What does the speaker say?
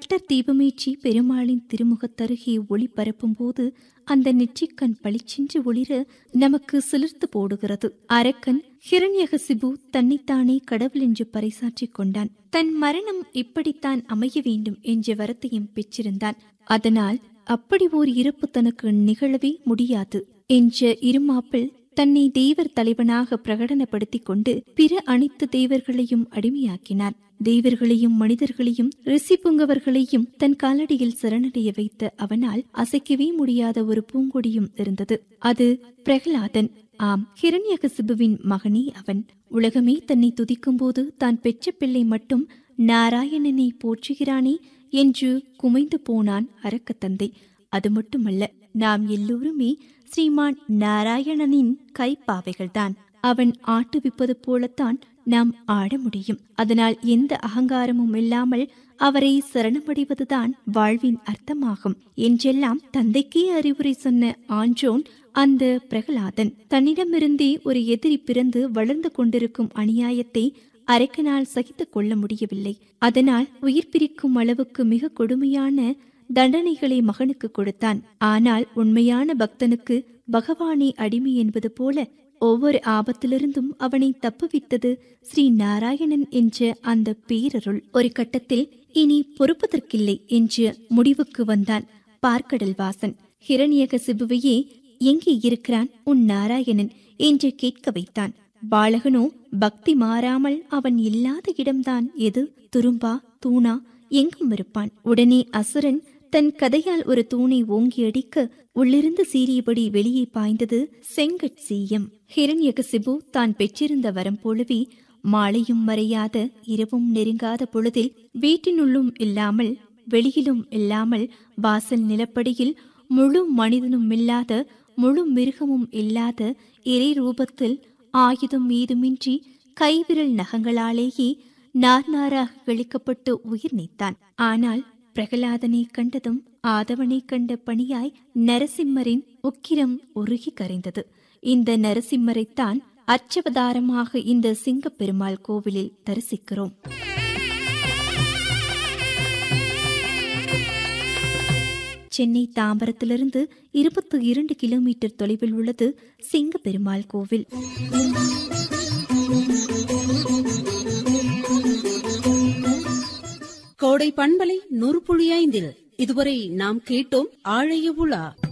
butter தீபமேற்றி பெருமாளின் திருமுகத்தருகே ஒளி பரப்பும்போது அந்த நெற்றிக்கண் பளிச்சென்று ஒளிர நமக்கு சிலிர்த்து போடுகிறது அரக்கன் ஹிரண்யகசிபு தன்னைத்தானே கடவுள் என்று பறைசாற்றிக் கொண்டான் தன் மரணம் இப்படித்தான் அமைய வேண்டும் என்ற வரத்தையும் பெற்றிருந்தான் அதனால் அப்படி ஓர் இறப்பு தனக்கு நிகழவே முடியாது என்ற இருமாப்பிள் தன்னை தெய்வர் தலைவனாக பிரகடனப்படுத்திக் கொண்டு பிற அனைத்து தெய்வர்களையும் அடிமையாக்கினான் தெய்வர்களையும் மனிதர்களையும் ரிஷி புங்கவர்களையும் தன் காலடியில் சரணடைய வைத்த அவனால் அசைக்கவே முடியாத ஒரு பூங்கொடியும் இருந்தது அது பிரகலாதன் ஆம் ஹிரண்யகசிபுவின் மகனே அவன் உலகமே தன்னை துதிக்கும்போது தான் பெற்ற பிள்ளை மட்டும் நாராயணனை போற்றுகிறானே என்று குமைந்து போனான் அரக்கத்தந்தை அது மட்டுமல்ல நாம் எல்லோருமே ஸ்ரீமான் நாராயணனின் கைப்பாவைகள்தான் அவன் ஆட்டுவிப்பது போலத்தான் நாம் ஆட முடியும் அதனால் எந்த அகங்காரமும் இல்லாமல் அவரை சரணமடைவதுதான் வாழ்வின் அர்த்தமாகும் என்றெல்லாம் தந்தைக்கே அறிவுரை சொன்ன ஆன்றோன் அந்த பிரகலாதன் தன்னிடமிருந்தே ஒரு எதிரி பிறந்து வளர்ந்து கொண்டிருக்கும் அநியாயத்தை அரக்கனால் சகித்துக் கொள்ள முடியவில்லை அதனால் உயிர் பிரிக்கும் அளவுக்கு மிக கொடுமையான தண்டனைகளை மகனுக்கு கொடுத்தான் ஆனால் உண்மையான பக்தனுக்கு பகவானே அடிமை என்பது போல ஒவ்வொரு ஆபத்திலிருந்தும் அவனை தப்புவித்தது ஸ்ரீ நாராயணன் என்ற அந்த பேரருள் ஒரு கட்டத்தில் இனி பொறுப்பதற்கில்லை என்று முடிவுக்கு வந்தான் பார்க்கடல் வாசன் ஹிரண்யக சிபுவையே எங்கே இருக்கிறான் உன் நாராயணன் என்று கேட்க வைத்தான் பாலகனோ பக்தி மாறாமல் அவன் இல்லாத இடம்தான் எது துரும்பா தூணா எங்கும் இருப்பான் உடனே அசுரன் தன் கதையால் ஒரு தூணை ஓங்கி அடிக்க உள்ளிருந்து சீறியபடி வெளியே பாய்ந்தது செங்கட் சீயம் ஹிரண்யகசிபு தான் பெற்றிருந்த வரம் போலவே மாலையும் மறையாத இரவும் நெருங்காத பொழுதில் வீட்டினுள்ளும் இல்லாமல் வெளியிலும் இல்லாமல் வாசல் நிலப்படியில் முழு மனிதனும் இல்லாத முழு மிருகமும் இல்லாத இறை ரூபத்தில் ஆயுதம் மீதுமின்றி கைவிரல் நகங்களாலேயே நார் நாராக கழிக்கப்பட்டு உயிர் நீத்தான் ஆனால் பிரகலாதனை கண்டதும் ஆதவனை கண்ட பணியாய் நரசிம்மரின் உக்கிரம் உருகி கரைந்தது இந்த நரசிம்மரைத்தான் அச்சவதாரமாக இந்த சிங்கப் பெருமாள் கோவிலில் தரிசிக்கிறோம் சென்னை தாம்பரத்திலிருந்து இருபத்தி இரண்டு கிலோமீட்டர் தொலைவில் உள்ளது சிங்க பெருமாள் கோவில் கோடை பண்பலை நூறு புள்ளி ஐந்தில் இதுவரை நாம் கேட்டோம் ஆழைய உலா